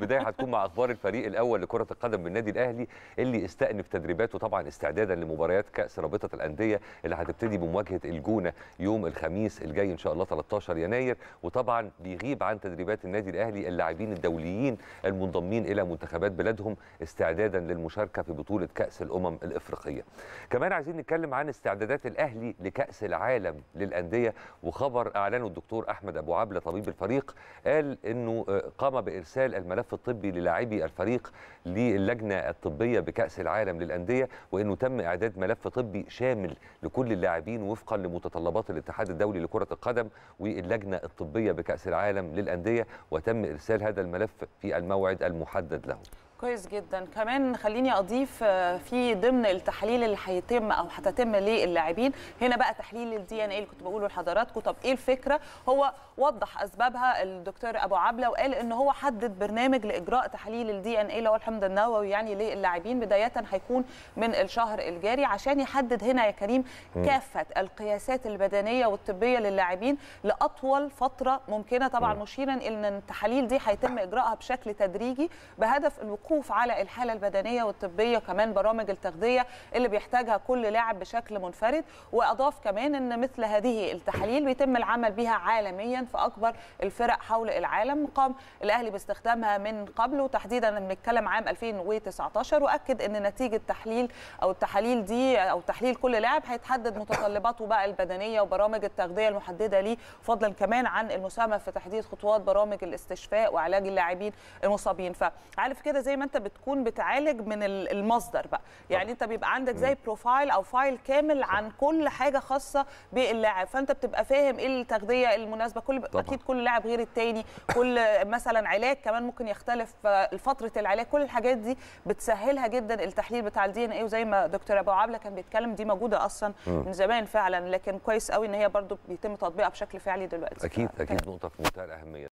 البدايه هتكون مع اخبار الفريق الاول لكره القدم بالنادي الاهلي اللي استأنف تدريباته طبعا استعدادا لمباريات كاس رابطه الانديه اللي هتبتدي بمواجهه الجونه يوم الخميس الجاي ان شاء الله 13 يناير وطبعا بيغيب عن تدريبات النادي الاهلي اللاعبين الدوليين المنضمين الى منتخبات بلادهم استعدادا للمشاركه في بطوله كاس الامم الافريقيه. كمان عايزين نتكلم عن استعدادات الاهلي لكاس العالم للانديه وخبر اعلنه الدكتور احمد ابو عبله طبيب الفريق قال انه قام بارسال الملف الطبي للاعبي الفريق للجنه الطبيه بكاس العالم للانديه وانه تم اعداد ملف طبي شامل لكل اللاعبين وفقا لمتطلبات الاتحاد الدولي لكره القدم واللجنه الطبيه بكاس العالم للانديه وتم ارسال هذا الملف في الموعد المحدد له. كويس جدا كمان خليني اضيف في ضمن التحاليل اللي هيتم او هتتم للاعبين هنا بقى تحليل الدي ان اي اللي كنت بقوله لحضراتكم طب ايه الفكره هو وضح اسبابها الدكتور ابو عبله وقال ان هو حدد برنامج لاجراء تحاليل الدي ان اي اللي هو الحمض النووي يعني للاعبين بدايه هيكون من الشهر الجاري عشان يحدد هنا يا كريم كافه القياسات البدنيه والطبيه للاعبين لاطول فتره ممكنه طبعا مشيرا ان التحاليل دي هيتم اجراءها بشكل تدريجي بهدف الوقوف الوقوف على الحاله البدنيه والطبيه كمان برامج التغذيه اللي بيحتاجها كل لاعب بشكل منفرد واضاف كمان ان مثل هذه التحاليل بيتم العمل بها عالميا في اكبر الفرق حول العالم قام الاهلي باستخدامها من قبل وتحديدا بنتكلم عام 2019 واكد ان نتيجه تحليل او التحاليل دي او تحليل كل لاعب هيتحدد متطلباته بقى البدنيه وبرامج التغذيه المحدده ليه فضلا كمان عن المساهمه في تحديد خطوات برامج الاستشفاء وعلاج اللاعبين المصابين فعارف كده زي ما انت بتكون بتعالج من المصدر بقى يعني انت بيبقى عندك زي بروفايل او فايل كامل عن كل حاجه خاصه باللاعب فانت بتبقى فاهم ايه التغذيه المناسبه كل طبعا. اكيد كل لاعب غير التاني كل مثلا علاج كمان ممكن يختلف فتره العلاج كل الحاجات دي بتسهلها جدا التحليل بتاع الدي ان اي وزي ما دكتور ابو عبله كان بيتكلم دي موجوده اصلا من زمان فعلا لكن كويس قوي ان هي برضو بيتم تطبيقها بشكل فعلي دلوقتي اكيد اكيد نقطه في منتهى الاهميه